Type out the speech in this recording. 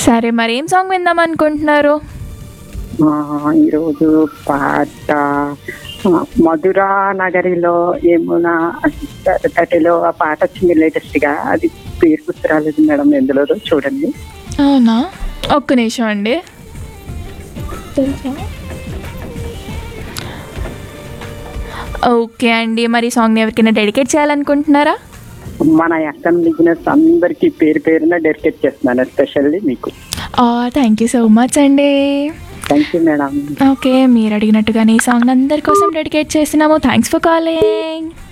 సరే మరి ఏం సాంగ్ విందాం అనుకుంటున్నారు ఆ, ఈరోజు పాట ఆ, మధురా నగరిలో ఏమునా తటిలో ఆ పాట వచ్చింది లేటెస్ట్ గా అది పేరు గుర్తు రాలేదు మేడం ఎందులో చూడండి అవునా ఒక్క నిమిషం అండి ఓకే అండి మరి ఈ సాంగ్ని ఎవరికైనా డెడికేట్ చేయాలనుకుంటున్నారా మన ఎస్ఎం బిజినెస్ అందరికి పేరు పేరున డెడికేట్ చేస్తున్నాను ఎస్పెషల్లీ మీకు థ్యాంక్ యూ సో మచ్ అండి థ్యాంక్ యూ మేడం ఓకే మీరు అడిగినట్టుగానే ఈ సాంగ్ అందరి కోసం డెడికేట్ చేస్తున్నాము థ్యాంక్స్ ఫర్ కాలింగ్